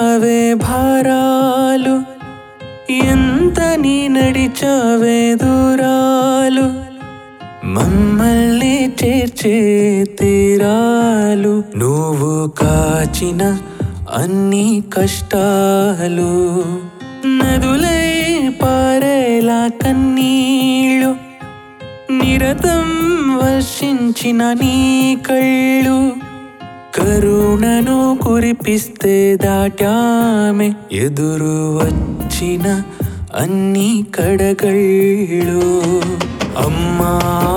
మోసావే భారాలు ఎంత నీ నడిచావే దూరాలు మమ్మల్ని చేర్చే తీరాలు నువ్వు కాచిన అన్ని కష్టాలు నదులై పారేలా కన్నీళ్ళు నిరతం వర్షించిన నీ కళ్ళు కరుణను కురిపిస్తే దాటామె ఎదురు వచ్చిన అన్ని కడగళ్ళు అమ్మా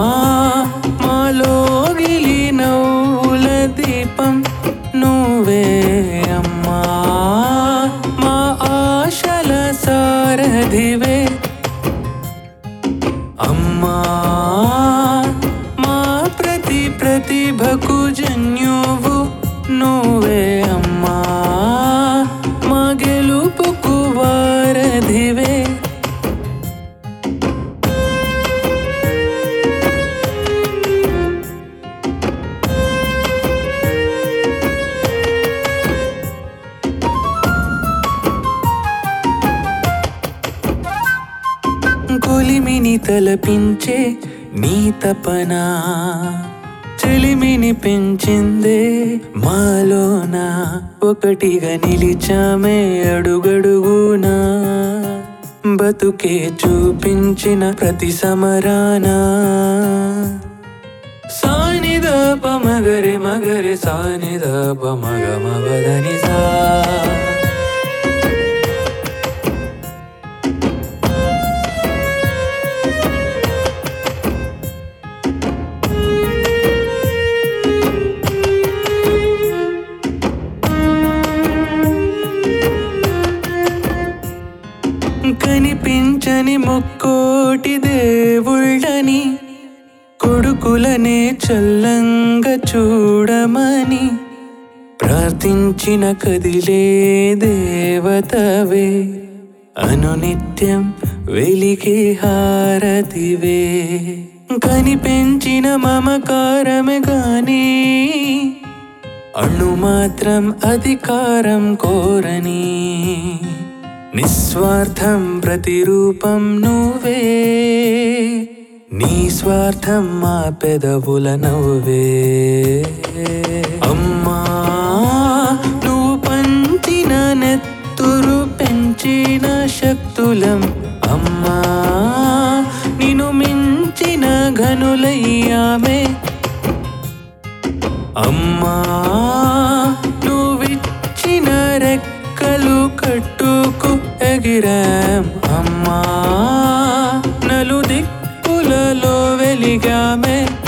మాలోగిలి నవ్వుల దీపం నువ్వే అమ్మా మా ఆశల సారథివే అమ్మా మా ప్రతి ప్రతిభకు జన్యువు నువ్వే అమ్మా మా గెలుపుకు వారధివే కొలిమిని తలపించే నీ తపన చెలిమిని పెంచిందే మాలోన ఒకటిగా నిలిచామే అడుగడుగునా బతుకే చూపించిన ప్రతి సమరాన సానిద మగరి మగరి సానిద మగ మగదని సా కనిపించని ముక్కోటి దేవుళ్ళని కొడుకులనే చల్లంగా చూడమని ప్రార్థించిన కదిలే దేవతవే అనునిత్యం వెలిగే హారతివే కనిపించిన మమకారమే గాని అణు మాత్రం అధికారం కోరని నిస్వార్థం ప్రతిరూపం నువ్వే నీ స్వార్థం మా పెదవుల నవ్వే అమ్మా నువ్వు పంచిన నెత్తురు పెంచిన శక్తులం అమ్మా నిన్ను మించిన ఘనులయ్యామే అమ్మా నువ్విచ్చిన రెక్కలు కట్టుకు ఎగిరాం అమ్మా నలు దిక్కులలో వెలిగామే